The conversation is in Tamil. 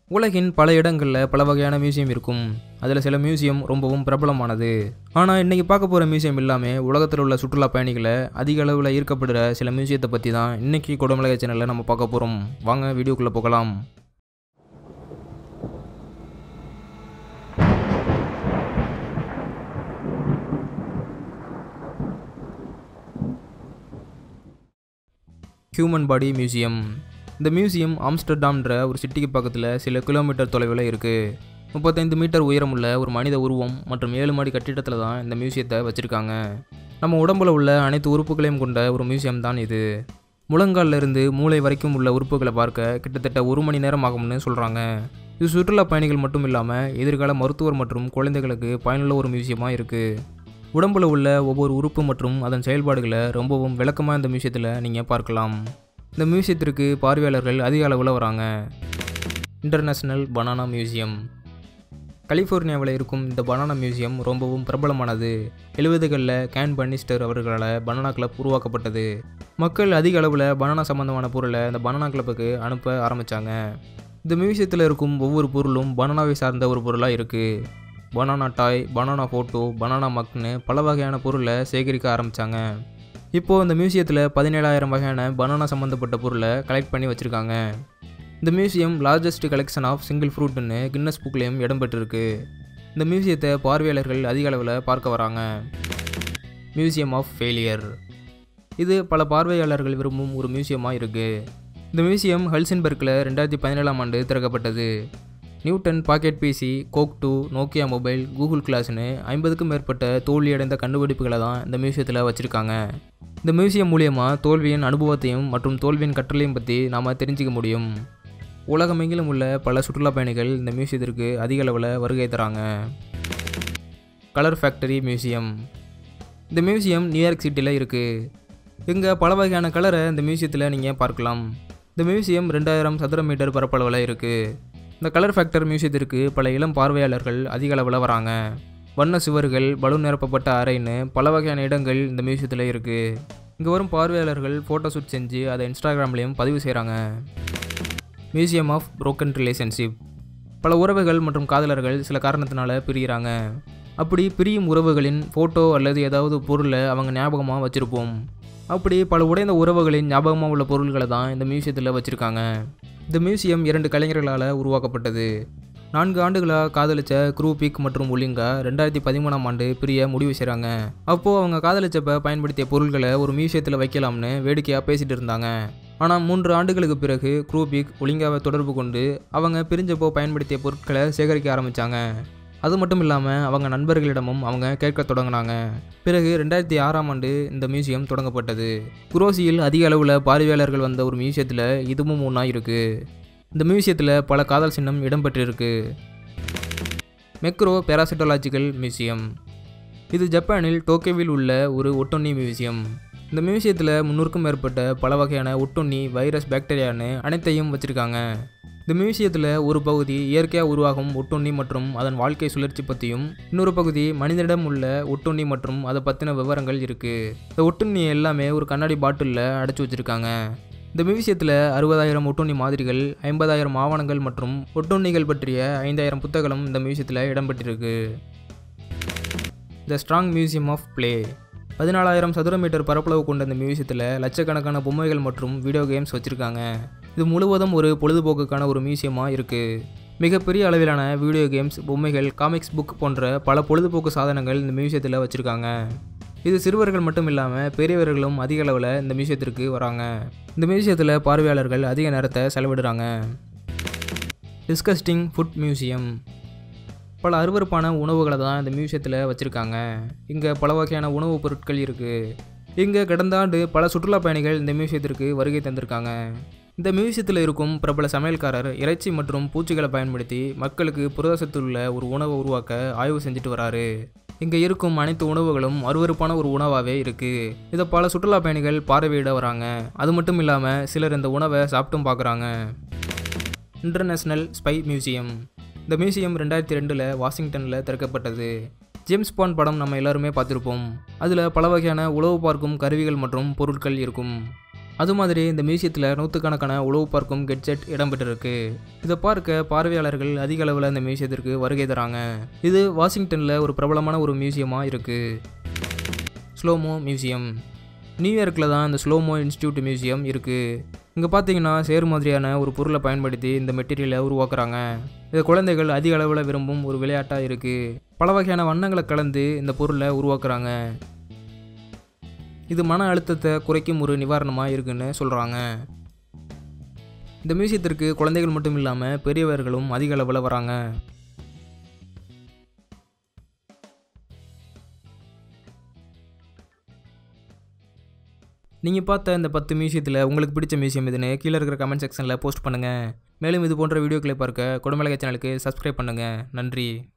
உலகின் பல இடங்களில் பல வகையான மியூசியம் இருக்கும் அதில் சில மியூசியம் ரொம்பவும் பிரபலமானது ஆனால் இன்றைக்கி பார்க்க போகிற மியூசியம் இல்லாமல் உலகத்தில் உள்ள சுற்றுலா பயணிகளை அதிக அளவில் ஈர்க்கப்படுற சில மியூசியத்தை பற்றி தான் இன்றைக்கி குடமிளக சேனலில் நம்ம பார்க்க போகிறோம் வாங்க வீடியோக்குள்ளே போகலாம் ஹியூமன் பாடி மியூசியம் இந்த மியூசியம் ஆம்ஸ்டர்டாம்ன்ற ஒரு சிட்டிக்கு பக்கத்தில் சில கிலோமீட்டர் தொலைவில் இருக்குது முப்பத்தைந்து மீட்டர் உயரமுள்ள ஒரு மனித உருவம் மற்றும் ஏழு மாடி கட்டிடத்தில் தான் இந்த மியூசியத்தை வச்சுருக்காங்க நம்ம உடம்புல உள்ள அனைத்து உறுப்புகளையும் கொண்ட ஒரு மியூசியம் தான் இது முழங்கால்ல இருந்து மூளை வரைக்கும் உள்ள உறுப்புகளை பார்க்க கிட்டத்தட்ட ஒரு மணி நேரம் ஆகும்னு சொல்கிறாங்க இது சுற்றுலா பயணிகள் மட்டும் இல்லாமல் எதிர்கால மருத்துவர் மற்றும் குழந்தைகளுக்கு பயனுள்ள ஒரு மியூசியமாக இருக்குது உடம்புல உள்ள ஒவ்வொரு உறுப்பு மற்றும் அதன் செயல்பாடுகளை ரொம்பவும் விளக்கமாக இந்த மியூசியத்தில் நீங்கள் பார்க்கலாம் இந்த மியூசியத்திற்கு பார்வையாளர்கள் அதிக அளவில் வராங்க இன்டர்நேஷ்னல் பனானா மியூசியம் கலிஃபோர்னியாவில் இருக்கும் இந்த பனானா மியூசியம் ரொம்பவும் பிரபலமானது எழுபதுகளில் கேன் பன்னிஸ்டர் அவர்களால் பனானா கிளப் உருவாக்கப்பட்டது மக்கள் அதிக அளவில் பனானா சம்பந்தமான பொருளை இந்த பனானா கிளப்புக்கு அனுப்ப ஆரம்பித்தாங்க இந்த மியூசியத்தில் இருக்கும் ஒவ்வொரு பொருளும் பனானாவை சார்ந்த ஒரு பொருளாக இருக்குது banana toy banana photo banana மக்னு பல வகையான பொருளை சேகரிக்க ஆரம்பித்தாங்க இப்போது இந்த மியூசியத்தில் பதினேழாயிரம் வகையான பனானா சம்மந்தப்பட்ட பொருளை கலெக்ட் பண்ணி வச்சுருக்காங்க இந்த museum largest collection of single ஃப்ரூட்னு கின்னஸ் புக்லேயும் இடம்பெற்றிருக்கு இந்த மியூசியத்தை பார்வையாளர்கள் அதிக அளவில் பார்க்க வராங்க மியூசியம் ஆஃப் ஃபெயிலியர் இது பல பார்வையாளர்கள் விரும்பும் ஒரு மியூசியமாக இருக்குது இந்த மியூசியம் ஹல்சன்பர்க்கில் ரெண்டாயிரத்தி பதினேழாம் ஆண்டு திறக்கப்பட்டது Newton pocket PC Coke two Nokia mobile Google கிளாஸ்னு ஐம்பதுக்கும் மேற்பட்ட தோல்வியடைந்த கண்டுபிடிப்புகளை தான் இந்த மியூசியத்தில் வச்சுருக்காங்க இந்த மியூசியம் மூலியமாக தோல்வியின் அனுபவத்தையும் மற்றும் தோல்வியின் கற்றலையும் பற்றி நாம் தெரிஞ்சிக்க முடியும் உலகமெங்கிலும் உள்ள பல சுற்றுலா பயணிகள் இந்த மியூசியத்திற்கு அதிக அளவில் வருகை தராங்க கலர் ஃபேக்டரி மியூசியம் இந்த மியூசியம் நியூயார்க் சிட்டியில் இருக்குது இங்கே பல வகையான கலரை இந்த மியூசியத்தில் நீங்கள் பார்க்கலாம் இந்த மியூசியம் ரெண்டாயிரம் சதுர மீட்டர் பரப்பளவில் இருக்குது இந்த கலர் ஃபேக்டர் மியூசியத்திற்கு பல இளம் பார்வையாளர்கள் அதிக அளவில் வராங்க வண்ண சுவர்கள் பலூன் நிரப்பப்பட்ட அறைன்னு பல வகையான இடங்கள் இந்த மியூசியத்தில் இருக்குது இங்கே வரும் பார்வையாளர்கள் ஃபோட்டோ ஷூட் செஞ்சு அதை இன்ஸ்டாகிராம்லேயும் பதிவு செய்கிறாங்க மியூசியம் ஆஃப் broken ரிலேஷன்ஷிப் பல உறவுகள் மற்றும் காதலர்கள் சில காரணத்தினால பிரிகிறாங்க அப்படி பிரியும் உறவுகளின் ஃபோட்டோ அல்லது ஏதாவது பொருளை அவங்க ஞாபகமாக வச்சுருப்போம் அப்படி பல உடைந்த உறவுகளின் ஞாபகமாக உள்ள பொருள்களை தான் இந்த மியூசியத்தில் வச்சுருக்காங்க இந்த மியூசியம் இரண்டு கலைஞர்களால் உருவாக்கப்பட்டது நான்கு ஆண்டுகளாக காதலிச்ச குரூபிக் மற்றும் ஒலிங்கா ரெண்டாயிரத்தி பதிமூணாம் ஆண்டு பிரிய முடிவு செய்கிறாங்க அப்போது அவங்க காதலிச்சப்ப பயன்படுத்திய பொருட்களை ஒரு மியூசியத்தில் வைக்கலாம்னு வேடிக்கையாக பேசிட்டு இருந்தாங்க ஆனால் மூன்று ஆண்டுகளுக்கு பிறகு குரூபிக் ஒலிங்காவை தொடர்பு கொண்டு அவங்க பிரிஞ்சப்போ பயன்படுத்திய பொருட்களை சேகரிக்க ஆரம்பித்தாங்க அது மட்டும் இல்லாமல் அவங்க நண்பர்களிடமும் அவங்க கேட்க தொடங்கினாங்க பிறகு ரெண்டாயிரத்தி ஆறாம் ஆண்டு இந்த மியூசியம் தொடங்கப்பட்டது குரோசியில் அதிக அளவில் பார்வையாளர்கள் வந்த ஒரு மியூசியத்தில் இதுவும் ஒன்றா இருக்குது இந்த மியூசியத்தில் பல காதல் சின்னம் இடம்பெற்றிருக்கு மெக்ரோ பேராசிட்டோலாஜிக்கல் மியூசியம் இது ஜப்பானில் டோக்கியோவில் உள்ள ஒரு ஒட்டொன்னி மியூசியம் இந்த மியூசியத்தில் முன்னூறுக்கும் மேற்பட்ட பல வகையான ஒட்டொன்னி வைரஸ் பாக்டீரியான்னு அனைத்தையும் வச்சுருக்காங்க இந்த மியூசியத்தில் ஒரு பகுதி இயற்கையாக உருவாகும் ஒட்டொன்னி மற்றும் அதன் வாழ்க்கை சுழற்சி பற்றியும் இன்னொரு பகுதி மனிதனிடம் உள்ள ஒட்டொன்னி மற்றும் அதை பற்றின விவரங்கள் இருக்குது இந்த ஒட்டொன்னி எல்லாமே ஒரு கண்ணாடி பாட்டிலில் அடைச்சி வச்சுருக்காங்க இந்த மியூசியத்தில் அறுபதாயிரம் ஒட்டொன்னி மாதிரிகள் ஐம்பதாயிரம் ஆவணங்கள் மற்றும் ஒட்டொன்னிகள் பற்றிய ஐந்தாயிரம் புத்தகங்களும் இந்த மியூசியத்தில் இடம்பெற்றிருக்கு the strong museum of play பதினாலாயிரம் சதுர மீட்டர் பரப்பளவு கொண்ட இந்த மியூசியத்தில் லட்சக்கணக்கான பொம்மைகள் மற்றும் வீடியோ கேம்ஸ் வச்சுருக்காங்க இது முழுவதும் ஒரு பொழுதுபோக்குக்கான ஒரு மியூசியமாக இருக்குது மிகப்பெரிய அளவிலான வீடியோ கேம்ஸ் பொம்மைகள் காமிக்ஸ் புக் போன்ற பல பொழுதுபோக்கு சாதனங்கள் இந்த மியூசியத்தில் வச்சுருக்காங்க இது சிறுவர்கள் மட்டும் இல்லாமல் பெரியவர்களும் அதிக அளவில் இந்த மியூசியத்திற்கு வராங்க இந்த மியூசியத்தில் பார்வையாளர்கள் அதிக நேரத்தை செலவிடுறாங்க டிஸ்கஸ்டிங் ஃபுட் மியூசியம் பல அருவருப்பான உணவுகளை தான் இந்த மியூசியத்தில் வச்சுருக்காங்க இங்கே பல வகையான உணவுப் பொருட்கள் இருக்குது இங்கே கடந்த ஆண்டு பல சுற்றுலா பயணிகள் இந்த மியூசியத்திற்கு வருகை தந்திருக்காங்க இந்த மியூசியத்தில் இருக்கும் பிரபல சமையல்காரர் இறைச்சி மற்றும் பூச்சிகளை பயன்படுத்தி மக்களுக்கு புரதசத்துள்ள ஒரு உணவை உருவாக்க ஆய்வு செஞ்சுட்டு வராரு இங்கே இருக்கும் அனைத்து உணவுகளும் அருவருப்பான ஒரு உணவாகவே இருக்குது இதை பல சுற்றுலா பயணிகள் பார்வையிட வராங்க அது மட்டும் இல்லாமல் சிலர் இந்த உணவை சாப்பிட்டும் பார்க்குறாங்க இன்டர்நேஷ்னல் ஸ்பை மியூசியம் இந்த மியூசியம் ரெண்டாயிரத்தி ரெண்டில் வாஷிங்டனில் திறக்கப்பட்டது ஜேம்ஸ் பாண்ட் படம் நம்ம எல்லாருமே பார்த்துருப்போம் அதில் பல வகையான உளவு பார்க்கும் கருவிகள் மற்றும் பொருட்கள் இருக்கும் அது மாதிரி இந்த மியூசியத்தில் நூற்றுக்கணக்கான உழவு பார்க்கும் கெட்ஜெட் இடம்பெற்றிருக்கு இதை பார்க்க பார்வையாளர்கள் அதிக அளவில் இந்த மியூசியத்திற்கு வருகை தராங்க இது வாஷிங்டனில் ஒரு பிரபலமான ஒரு மியூசியமாக இருக்குது ஸ்லோமோ மியூசியம் நியூயார்க்கில் தான் இந்த ஸ்லோமோ இன்ஸ்டியூட் மியூசியம் இருக்குது இங்கே பார்த்தீங்கன்னா சேறு மாதிரியான ஒரு பொருளை பயன்படுத்தி இந்த மெட்டீரியலை உருவாக்குறாங்க இது குழந்தைகள் அதிக அளவில் விரும்பும் ஒரு விளையாட்டாக இருக்குது பல வகையான வண்ணங்களை கலந்து இந்த பொருளை உருவாக்குறாங்க இது மன அழுத்தத்தை குறைக்கும் ஒரு நிவாரணமாக இருக்குன்னு சொல்கிறாங்க இந்த மியூசியத்திற்கு குழந்தைகள் மட்டும் இல்லாமல் பெரியவர்களும் அதிக அளவில் வராங்க நீங்கள் பார்த்த இந்த பத்து மியூசியத்தில் உங்களுக்கு பிடிச்ச மியூசியம் எதுன்னு கீழே இருக்கிற கமெண்ட் செக்ஷனில் போஸ்ட் பண்ணுங்கள் மேலும் இது போன்ற வீடியோக்களை பார்க்க குடமலக சேனலுக்கு சப்ஸ்கிரைப் பண்ணுங்கள் நன்றி